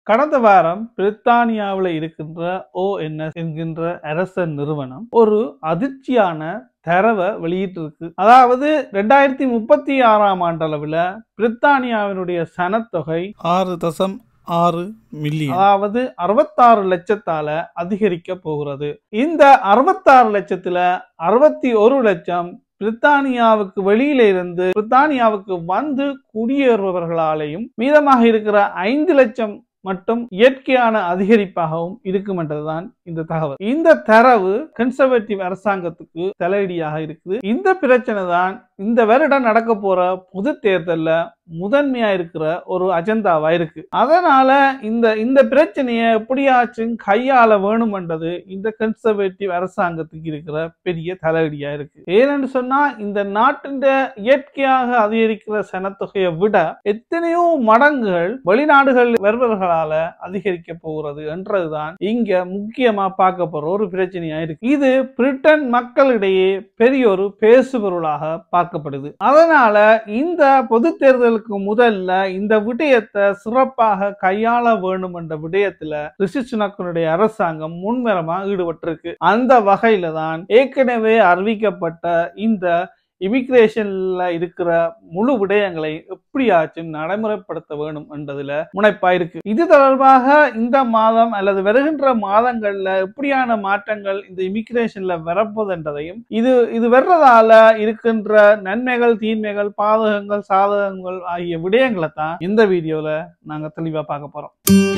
கடந்த வாரம் பிரித்தானியாவில் இருக்கின்ற ஓஎன்எஸ் என்கின்ற அரச நிறுவனம் ஒரு அதிர்ச்சியான தரவை வெளியிட்டிருக்கு அதாவது ரெண்டாயிரத்தி முப்பத்தி ஆறாம் ஆண்டளவில் பிரித்தானியாவினுடைய சனத்தொகை ஆறு தசம் ஆறு மில்லியன் அதாவது அறுபத்தாறு லட்சத்தால அதிகரிக்க போகிறது இந்த அறுபத்தாறு லட்சத்துல அறுபத்தி ஒரு லட்சம் பிரித்தானியாவுக்கு வெளியில இருந்து பிரித்தானியாவுக்கு வந்து குடியேறுபவர்களாலேயும் மீதமாக இருக்கிற ஐந்து லட்சம் மட்டும் இயற்கையான அதிகரிப்பாகவும் இருக்கும் என்றதுதான் இந்த தகவல் இந்த தரவு கன்சர்வேட்டிவ் அரசாங்கத்துக்கு தலையடியாக இருக்குது இந்த பிரச்சனை தான் இந்த வருடம் நடக்க போற பொது தேர்தல்ல முதன்மையா இருக்கிற ஒரு அஜெண்டாவா இருக்கு அதனால இந்த இந்த பிரச்சனையை எப்படியாச்சும் கையாள வேணும்ன்றது இந்த கன்சர்வேட்டிவ் அரசாங்கத்துக்கு இருக்கிற பெரிய தலையடியா இருக்கு ஏனென்று சொன்னா இந்த நாட்டின் இயற்கையாக அதிகரிக்கிற சனத்தொகையை விட எத்தனையோ மடங்குகள் வெளிநாடுகள் வருபவர்களால அதிகரிக்க போகிறது என்றதுதான் இங்க முக்கியமா பார்க்க போற ஒரு பிரச்சனையா இருக்கு இது பிரிட்டன் மக்களிடையே பெரிய ஒரு பேசுபொருளாக பார்க்கப்படுது அதனால இந்த பொது தேர்தலுக்கு முதல்ல இந்த விடயத்தை சிறப்பாக கையாள வேண்டும் என்ற விடயத்துல ரிஷி சுனக்கனுடைய அரசாங்கம் முன்வரமா ஈடுபட்டிருக்கு அந்த வகையில தான் ஏற்கனவே அறிவிக்கப்பட்ட இந்த இமிகிரேஷன்ல இருக்கிற முழு விடயங்களை எப்படியாச்சும் நடைமுறைப்படுத்த வேணும் என்றதுல முனைப்பா இருக்கு இது தொடர்பாக இந்த மாதம் அல்லது வருகின்ற மாதங்கள்ல எப்படியான மாற்றங்கள் இந்த இமிகிரேஷன்ல வரப்போகுது என்றதையும் இது இது வர்றதால இருக்கின்ற நன்மைகள் தீன்மைகள் பாதகங்கள் சாதகங்கள் ஆகிய விடயங்களை தான் இந்த வீடியோல நாங்க தெளிவா பார்க்க போறோம்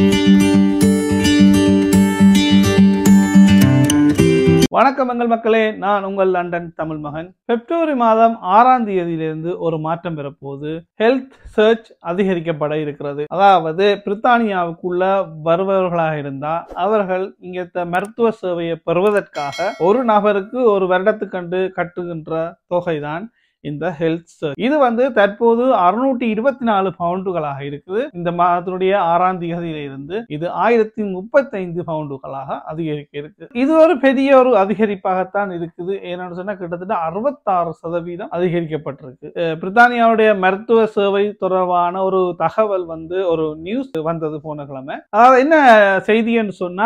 வணக்கம் எங்கள் மக்களே நான் உங்கள் லண்டன் தமிழ் மகன் பிப்ரவரி மாதம் ஆறாம் தேதியிலிருந்து ஒரு மாற்றம் பெறப்போது ஹெல்த் சர்ச் அதிகரிக்கப்பட இருக்கிறது அதாவது பிரித்தானியாவுக்குள்ள வருபவர்களாக இருந்தா அவர்கள் இங்க மருத்துவ சேவையை பெறுவதற்காக ஒரு நபருக்கு ஒரு வருடத்துக்கண்டு கட்டுகின்ற தொகைதான் இந்த ஹெல்த் சர்ச் இது வந்து தற்போது அறுநூற்றி இருபத்தி நாலு பவுண்டுகளாக இருக்குது இந்த மாதத்தினுடைய ஆறாம் தேதியில இருந்து இது ஆயிரத்தி முப்பத்தைந்து பவுண்டுகளாக அதிகரிக்க இருக்கு இது ஒரு பெரிய ஒரு அதிகரிப்பாகத்தான் இருக்குது ஏன்னு சொன்னா கிட்டத்தட்ட அறுபத்தாறு சதவீதம் அதிகரிக்கப்பட்டிருக்கு அஹ் பிரித்தானியாவுடைய மருத்துவ சேவை தொடர்பான ஒரு தகவல் வந்து ஒரு நியூஸ் வந்தது போன கிழமை அதாவது என்ன செய்தின்னு சொன்னா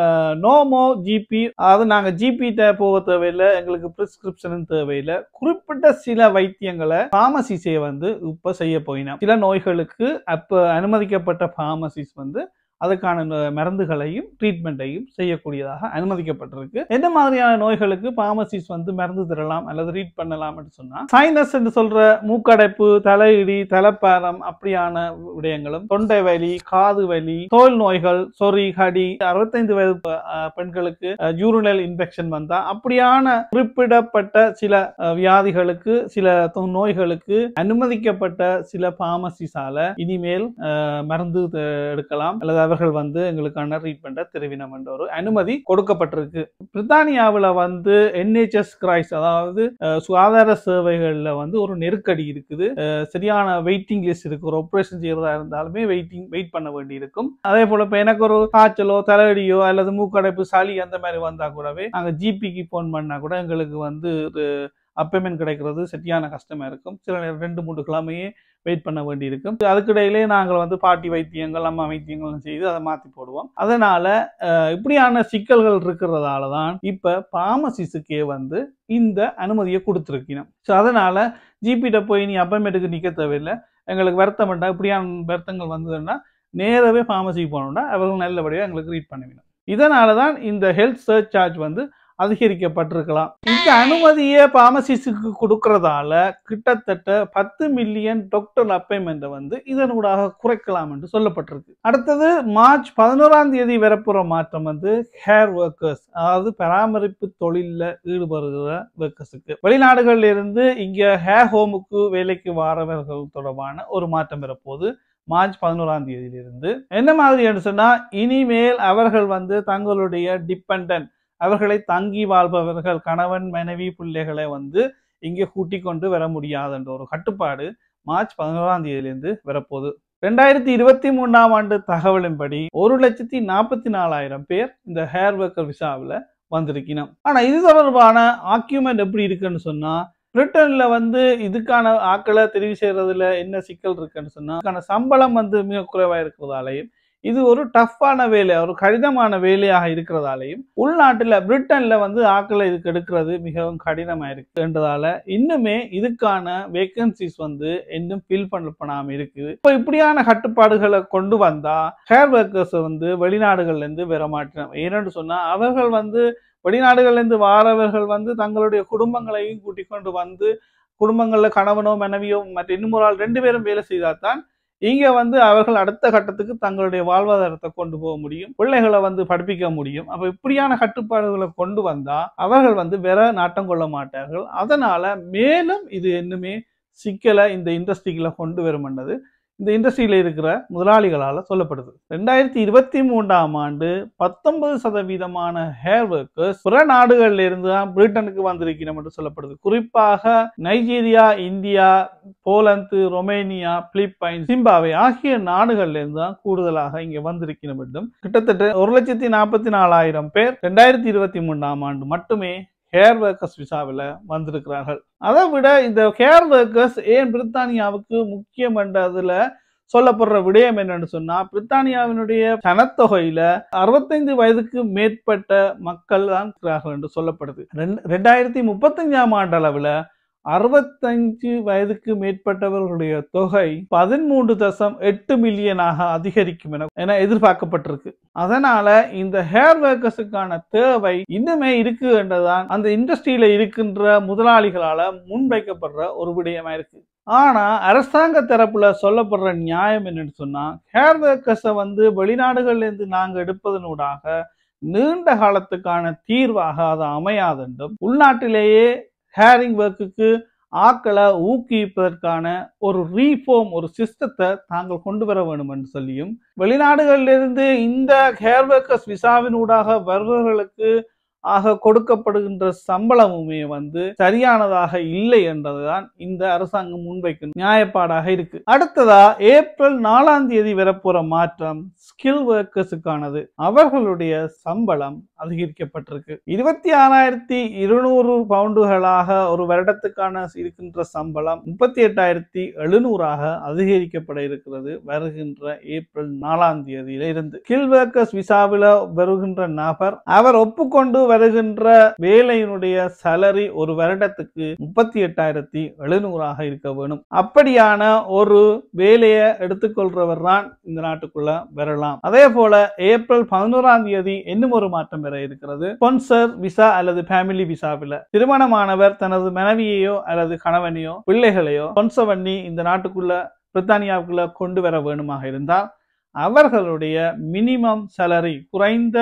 நோமோ ஜிபி அதாவது நாங்க ஜிபிட்ட போக தேவையில்லை எங்களுக்கு பிரிஸ்கிரிப்ஷனும் தேவையில்லை குறிப்பிட்ட சில வைத்தியங்களை பார்மசிஸே வந்து இப்ப செய்ய போயினோம் சில நோய்களுக்கு அப்ப அனுமதிக்கப்பட்ட பார்மசிஸ் வந்து அதுக்கான ந- மருந்துகளையும் ட்ரீட்மெண்ட்டையும் செய்யக்கூடியதாக அனுமதிக்கப்பட்டிருக்கு என்ன மாதிரியான நோய்களுக்கு பார்மசிஸ் வந்து மருந்து தரலாம் அல்லது ரீட் பண்ணலாம் என்று சொன்னா சைனஸ் என்று சொல்ற மூக்கடைப்பு தலையிடி தலைப்பாரம் அப்படியான விடயங்களும் தொண்டை வலி காது வலி தோல் நோய்கள் சொறி கடி அறுபத்தைந்து வயது ப- அஹ் பெண்களுக்கு யூரினல் இன்ஃபெக்ஷன் வந்தா அப்படியான குறிப்பிடப்பட்ட சில அஹ், வியாதிகளுக்கு சில தொ- நோய்களுக்கு அனுமதிக்கப்பட்ட சில பார்மசிஸால இனிமேல் அஹ், மருந்து த- எடுக்கலாம் அல்லது அவர்கள் வந்து எங்களுக்கான ட்ரீட்மெண்ட்டை தெரிவினம் என்ற ஒரு அனுமதி கொடுக்கப்பட்டிருக்கு பிரித்தானியாவில் வந்து என்ஹெச்எஸ் கிரைஸ் அதாவது அஹ், சுகாதார சேவைகளில் வந்து ஒரு நெருக்கடி இருக்குது அஹ், சரியான வெயிட்டிங் லிஸ்ட் இருக்கு ஒரு ஆப்ரேஷன் செய்யறதா இருந்தாலுமே வெயிட்டிங் வெயிட் பண்ண வேண்டி இருக்கும் அதே போல இப்போ எனக்கு ஒரு காய்ச்சலோ தலையடியோ அல்லது மூக்கடைப்பு சளி அந்த மாதிரி வந்தா கூடவே நாங்கள் ஜிபிக்கு ஃபோன் பண்ணா கூட எங்களுக்கு வந்து அப்பாயின்மெண்ட் கிடைக்கிறது சரியான கஷ்டமா இருக்கும் சில நேரம் ரெண்டு மூணு கிழமையே வெயிட் பண்ண வேண்டி இருக்கும் அதுக்கிடையிலே நாங்கள் வந்து பாட்டி வைத்தியங்கள் அம்மா வைத்தியங்கள் செய்து அதை மாற்றி போடுவோம் அதனால அஹ், இப்படியான சிக்கல்கள் இருக்கிறதால தான் இப்போ பார்மசிஸுக்கே வந்து இந்த அனுமதியை கொடுத்துருக்கணும் ஸோ அதனால ஜிபிட்ட போய் நீ அப்பாயின்மெண்ட்டுக்கு நிற்க தேவையில்லை எங்களுக்கு வருத்தம் வேண்டாம் இப்படியான வருத்தங்கள் வந்ததுன்னா நேரவே ஃபார்மசிக்கு போனோம்னா அவர்கள் நல்லபடியாக எங்களுக்கு ரீட் பண்ணுவிடும் இதனால தான் இந்த ஹெல்த் சர்ச் சார்ஜ் வந்து அதிகரிக்கப்பட்டிருக்கலாம் இந்த அனுமதியை பார்மசிஸுக்கு கொடுக்கறதால கிட்டத்தட்ட பத்து மில்லியன் டாக்டர் அப்பாயின்மெண்ட்டை வந்து இதனூடாக குறைக்கலாம் என்று சொல்லப்பட்டிருக்கு அடுத்தது மார்ச் பதினோராம் தேதி வரப்போற மாற்றம் வந்து ஹேர் ஒர்க்கர்ஸ் அதாவது பராமரிப்பு தொழிலில் ஈடுபடுகிற ஒர்க்கர்ஸுக்கு வெளிநாடுகளில் இருந்து இங்க ஹேர் ஹோமுக்கு வேலைக்கு வாரவர்கள் தொடர்பான ஒரு மாற்றம் வரப்போகுது மார்ச் பதினோராம் தேதியிலிருந்து என்ன மாதிரி சொன்னா இனிமேல் அவர்கள் வந்து தங்களுடைய டிபெண்டன்ட் அவர்களை தங்கி வாழ்பவர்கள் கணவன் மனைவி பிள்ளைகளை வந்து இங்கே கூட்டிக் கொண்டு வர முடியாதுன்ற ஒரு கட்டுப்பாடு மார்ச் பதினோராம் தேதியிலிருந்து வரப்போகுது ரெண்டாயிரத்தி இருபத்தி மூணாம் ஆண்டு தகவலின்படி ஒரு லட்சத்தி நாற்பத்தி நாலாயிரம் பேர் இந்த ஹேர் ஒர்க்கர் விசாவில் வந்திருக்கணும் ஆனா இது தொடர்பான ஆக்யூமெண்ட் எப்படி இருக்குன்னு சொன்னா பிரிட்டன்ல வந்து இதுக்கான ஆட்களை தெரிவு செய்யறதுல என்ன சிக்கல் இருக்குன்னு சொன்னா அதுக்கான சம்பளம் வந்து மிக குறைவா இருக்கிறதாலையும் இது ஒரு டஃப்பான வேலை ஒரு கடினமான வேலையாக இருக்கிறதாலையும் உள்நாட்டுல பிரிட்டன்ல வந்து ஆக்களை இதுக்கு எடுக்கிறது மிகவும் கடினமா இருக்குன்றதால இன்னுமே இதுக்கான வேகன்சிஸ் வந்து இன்னும் ஃபில் பண்ணப்படாம இருக்குது இப்போ இப்படியான கட்டுப்பாடுகளை கொண்டு வந்தா ஹேர் ஒர்க்கர்ஸ் வந்து வெளிநாடுகள்ல இருந்து வர மாட்டோம் ஏன்னு சொன்னா அவர்கள் வந்து வெளிநாடுகள்ல இருந்து வாரவர்கள் வந்து தங்களுடைய குடும்பங்களையும் கூட்டிக் கொண்டு வந்து குடும்பங்கள்ல கணவனோ மனைவியோ மற்ற இன்னும் ஒரு ஆள் ரெண்டு பேரும் வேலை செய்தால்தான் இங்க வந்து அவர்கள் அடுத்த கட்டத்துக்கு தங்களுடைய வாழ்வாதாரத்தை கொண்டு போக முடியும் பிள்ளைகளை வந்து படிப்பிக்க முடியும் அப்ப இப்படியான கட்டுப்பாடுகளை கொண்டு வந்தா அவர்கள் வந்து வேற நாட்டம் கொள்ள மாட்டார்கள் அதனால மேலும் இது இன்னுமே சிக்கலை இந்த இண்டஸ்ட்ரிக்குள்ள கொண்டு வரும்ன்றது இந்த இண்டஸ்ட்ரியில இருக்கிற முதலாளிகளால சொல்லப்படுது ரெண்டாயிரத்தி இருபத்தி மூன்றாம் ஆண்டு பத்தொன்பது சதவீதமான ஹேர் ஒர்க்கர்ஸ் பிற நாடுகள்ல இருந்து தான் பிரிட்டனுக்கு வந்திருக்கணும் என்று சொல்லப்படுது குறிப்பாக Nigeria India Poland Romania Philippines Zimbabwe ஆகிய நாடுகள்ல இருந்து தான் கூடுதலாக இங்க வந்திருக்கணும் என்றும் கிட்டத்தட்ட ஒரு லட்சத்தி நாற்பத்தி நாலாயிரம் பேர் ரெண்டாயிரத்தி இருபத்தி மூன்றாம் ஆண்டு மட்டுமே ஹேர் ஒர்க்கர்ஸ் விசாவில் வந்திருக்கிறார்கள் அதை விட இந்த ஹேர் ஒர்க்கர்ஸ் ஏன் பிரித்தானியாவுக்கு முக்கியம் என்றதுல சொல்லப்படுற விடயம் என்னன்னு சொன்னா பிரித்தானியாவினுடைய சனத்தொகையில அறுபத்தைந்து வயதுக்கு மேற்பட்ட மக்கள் தான் இருக்கிறார்கள் என்று சொல்லப்படுது ரெண்டு- ரெண்டாயிரத்தி முப்பத்தஞ்சாம் ஆண்டு அளவுல அறுபத்தஞ்சு வயதுக்கு மேற்பட்டவர்களுடைய தொகை பதிமூன்று தசம் எட்டு மில்லியனாக அதிகரிக்கும் என என எதிர்பார்க்கப்பட்டிருக்கு அதனால இந்த ஹேர் ஒர்க்கர்ஸுக்கான தேவை இன்னுமே இருக்கு என்றுதான் அந்த இண்டஸ்ட்ரியில இருக்கின்ற முதலாளிகளால முன்வைக்கப்படுற ஒரு விடயமா இருக்கு ஆனா அரசாங்க தரப்புல சொல்லப்படுற நியாயம் என்னன்னு சொன்னா ஹேர் ஒர்க்கர்ஸை வந்து வெளிநாடுகள்ல இருந்து நாங்க எடுப்பதனூடாக நீண்ட காலத்துக்கான தீர்வாக அது அமையாதென்றும் உள்நாட்டிலேயே ஹேரிங் ஒர்க்குக்கு ஆக்களை ஊக்குவிப்பதற்கான ஒரு ரீஃபார்ம் ஒரு சிஸ்டத்தை தாங்கள் கொண்டு வர வேண்டும் என்று சொல்லியும் வெளிநாடுகளிலிருந்து இந்த ஹேர் ஒர்க்கர்ஸ் விசாவினூடாக வருபவர்களுக்கு ஆக கொடுக்கப்படுகின்ற சம்பளமுமே வந்து சரியானதாக இல்லை என்றதுதான் இந்த அரசாங்கம் முன்வைக்கும் நியாயப்பாடாக இருக்கு அடுத்ததா ஏப்ரல் நாலாம் தேதி வரப்போற மாற்றம் ஸ்கில் ஒர்க்கர்ஸுக்கானது அவர்களுடைய சம்பளம் அதிகரிக்கப்பட்டிருக்கு இருபத்தி ஆறாயிரத்தி இருநூறு பவுண்டுகளாக ஒரு வருடத்துக்கான இருக்கின்ற சம்பளம் முப்பத்தி எட்டாயிரத்தி எழுநூறாக அதிகரிக்கப்பட இருக்கிறது வருகின்ற ஏப்ரல் நாலாம் தேதியில இருந்து ஸ்கில் ஒர்க்கர்ஸ் விசாவில் வருகின்ற நபர் அவர் ஒப்புக்கொண்டு வருகின்ற வேலையினுடைய சலரி ஒரு வருடத்துக்கு முப்பத்தி எட்டாயிரத்தி எழுநூறாக இருக்க வேணும் அப்படியான ஒரு வேலையை எடுத்துக்கொள்றவர் தான் இந்த நாட்டுக்குள்ள வரலாம் அதே போல ஏப்ரல் பதினோராம் தேதி இன்னும் ஒரு மாற்றம் வர இருக்கிறது ஸ்பான்சர் விசா அல்லது ஃபேமிலி விசாவில் திருமணமானவர் தனது மனைவியையோ அல்லது கணவனையோ பிள்ளைகளையோ ஸ்பான்சர் பண்ணி இந்த நாட்டுக்குள்ள பிரித்தானியாவுக்குள்ள கொண்டு வர வேணுமாக இருந்தால் அவர்களுடைய மினிமம் salary குறைந்த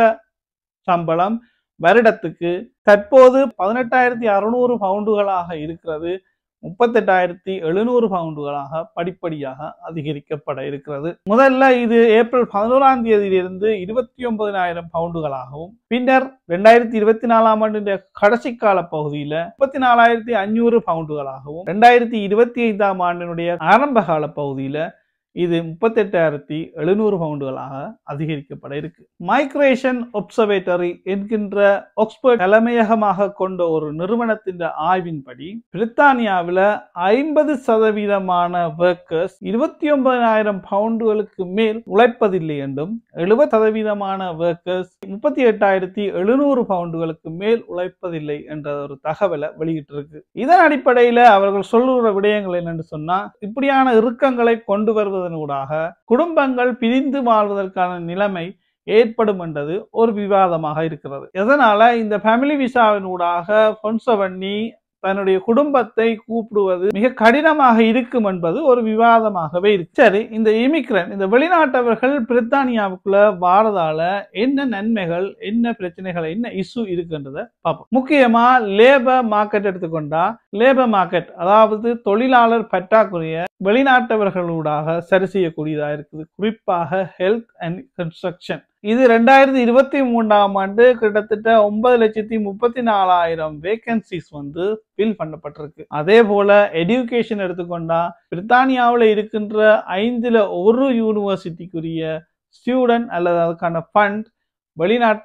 சம்பளம் வருடத்துக்கு தற்போது பதினெட்டாயிரத்தி அறுநூறு பவுண்டுகளாக இருக்கிறது முப்பத்தெட்டாயிரத்தி எழுநூறு பவுண்டுகளாக படிப்படியாக அதிகரிக்கப்பட இருக்கிறது முதல்ல இது ஏப்ரல் பதினோராம் தேதியிலிருந்து இருபத்தி ஒன்பதினாயிரம் பவுண்டுகளாகவும் பின்னர் ரெண்டாயிரத்தி இருபத்தி நாலாம் ஆண்டு கடைசி கால பகுதியில முப்பத்தி நாலாயிரத்தி அஞ்சூறு பவுண்டுகளாகவும் ரெண்டாயிரத்தி இருபத்தி ஐந்தாம் ஆண்டினுடைய ஆரம்ப கால பகுதியில இது முப்பத்தெட்டாயிரத்தி எழுநூறு பவுண்டுகளாக அதிகரிக்கப்பட இருக்கு மைக்ரேஷன் ஒப்சர்வேட்டரி என்கின்ற ஆக்ஸ்போர்ட் தலைமையகமாக கொண்ட ஒரு நிறுவனத்தின் ஆய்வின்படி பிரித்தானியாவில் ஐம்பது சதவீதமான ஒர்க்கர்ஸ் இருபத்தி ஒன்பதாயிரம் பவுண்டுகளுக்கு மேல் உழைப்பதில்லை என்றும் எழுபது சதவீதமான ஒர்க்கர்ஸ் முப்பத்தி எட்டாயிரத்தி எழுநூறு பவுண்டுகளுக்கு மேல் உழைப்பதில்லை என்ற ஒரு தகவலை வெளியிட்டிருக்கு இதன் அடிப்படையில அவர்கள் சொல்லுகிற விடயங்கள் என்னன்னு சொன்னா இப்படியான இறுக்கங்களை கொண்டு வருவதனூடாக குடும்பங்கள் பிரிந்து வாழ்வதற்கான நிலைமை ஏற்படும் என்றது ஒரு விவாதமாக இருக்கிறது எதனால இந்த ஃபேமிலி விசாவினூடாக பொன்ச பண்ணி தன்னுடைய குடும்பத்தை கூப்பிடுவது மிக கடினமாக இருக்கும் என்பது ஒரு விவாதமாகவே இருக்கு சரி இந்த இமிக்ரன் இந்த வெளிநாட்டவர்கள் பிரித்தானியாவுக்குள்ள வாரதால என்ன நன்மைகள் என்ன பிரச்சனைகள் என்ன இஷ்யூ இருக்குன்றத பார்ப்போம் முக்கியமா லேபர் மார்க்கெட் எடுத்துக்கொண்டா லேபர் மார்க்கெட் அதாவது தொழிலாளர் பற்றாக்குறைய வெளிநாட்டவர்களூடாக சரி செய்யக்கூடியதா இருக்குது குறிப்பாக ஹெல்த் அண்ட் கன்ஸ்ட்ரக்ஷன் இது ரெண்டாயிரத்தி இருபத்தி மூன்றாம் ஆண்டு கிட்டத்தட்ட ஒன்பது லட்சத்தி முப்பத்தி நாலாயிரம் வேகன்சிஸ் வந்து ஃபில் பண்ணப்பட்டிருக்கு அதே போல எஜுகேஷன் எடுத்துக்கொண்டா பிரித்தானியாவில் இருக்கின்ற ஐந்துல ஒரு யூனிவர்சிட்டிக்குரிய ஸ்டூடெண்ட் அல்லது அதுக்கான ஃபண்ட் வெளிநாட்டு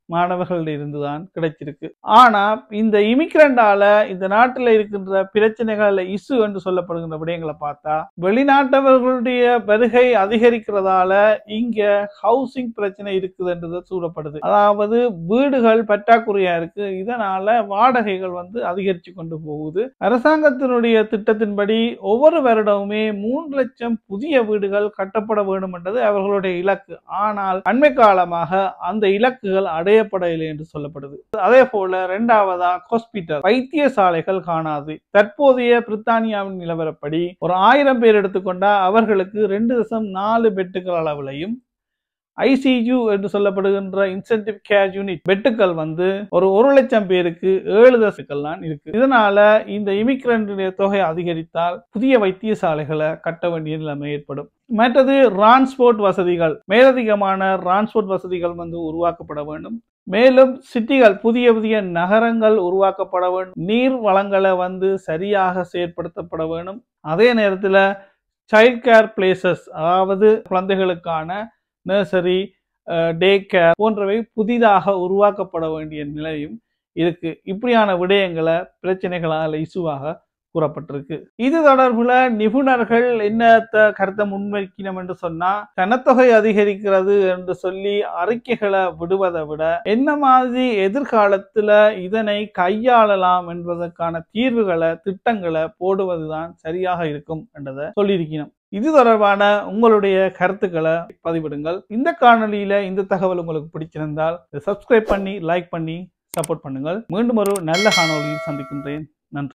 மாணவர்களில் இருந்துதான் கிடைச்சிருக்கு ஆனா இந்த இமிகிரண்டால இந்த நாட்டுல இருக்கின்ற பிரச்சனைகள் இசு என்று சொல்லப்படுகின்ற விடயங்களை பார்த்தா வெளிநாட்டவர்களுடைய வருகை அதிகரிக்கிறதால இங்க ஹவுசிங் பிரச்சனை இருக்குதுன்றது சூழப்படுது அதாவது வீடுகள் பற்றாக்குறையா இருக்கு இதனால வாடகைகள் வந்து அதிகரிச்சு கொண்டு போகுது அரசாங்கத்தினுடைய திட்டத்தின்படி ஒவ்வொரு வருடமுமே மூன்று லட்சம் புதிய வீடுகள் கட்டப்பட வேண்டும் என்றது அவர்களுடைய இலக்கு ஆனால் அண்மை காலமாக அந்த இலக்குகள் அடையப்படவில்லை என்று சொல்லப்படுது அதே போல இரண்டாவதா ஹாஸ்பிட்டல் வைத்தியசாலைகள் காணாது தற்போதைய பிரித்தானியாவின் நிலவரப்படி ஒரு ஆயிரம் பேர் எடுத்துக்கொண்டா அவர்களுக்கு ரெண்டு தசம் நாலு பெட்டுகள் அளவிலையும் ஐசியு என்று சொல்லப்படுகின்ற இன்சென்டிவ் கேர் யூனிட் பெட்டுக்கள் வந்து ஒரு ஒரு லட்சம் பேருக்கு ஏழு தசைகள் தான் இருக்கு இதனால இந்த இமிகிரண்டுடைய தொகை அதிகரித்தால் புதிய வைத்தியசாலைகளை கட்ட வேண்டிய நிலைமை ஏற்படும் மற்றது டிரான்ஸ்போர்ட் வசதிகள் மேலதிகமான டிரான்ஸ்போர்ட் வசதிகள் வந்து உருவாக்கப்பட வேண்டும் மேலும் சிட்டிகள் புதிய புதிய நகரங்கள் உருவாக்கப்பட வேண்டும் நீர் வளங்களை வந்து சரியாக செயற்படுத்தப்பட வேண்டும் அதே நேரத்தில் சைல்ட் கேர் பிளேசஸ் அதாவது குழந்தைகளுக்கான நர்சரி டே கேர் போன்றவை புதிதாக உருவாக்கப்பட வேண்டிய நிலையும் இருக்கு இப்படியான விடயங்களை பிரச்சனைகளால் இசுவாக கூறப்பட்டிருக்கு இது தொடர்புல நிபுணர்கள் என்னத்த கருத்தை முன்வைக்கணும் என்று சொன்னா சனத்தொகை அதிகரிக்கிறது என்று சொல்லி அறிக்கைகளை விடுவதை விட என்ன மாதிரி எதிர்காலத்துல இதனை கையாளலாம் என்பதற்கான தீர்வுகளை திட்டங்களை போடுவதுதான் சரியாக இருக்கும் என்றதை சொல்லியிருக்கணும் இது தொடர்பான உங்களுடைய கருத்துக்களை பதிவிடுங்கள் இந்த காணொலியில இந்த தகவல் உங்களுக்கு பிடிச்சிருந்தால் சப்ஸ்கிரைப் பண்ணி லைக் பண்ணி சப்போர்ட் பண்ணுங்கள் மீண்டும் ஒரு நல்ல காணொலியில் சந்திக்கின்றேன்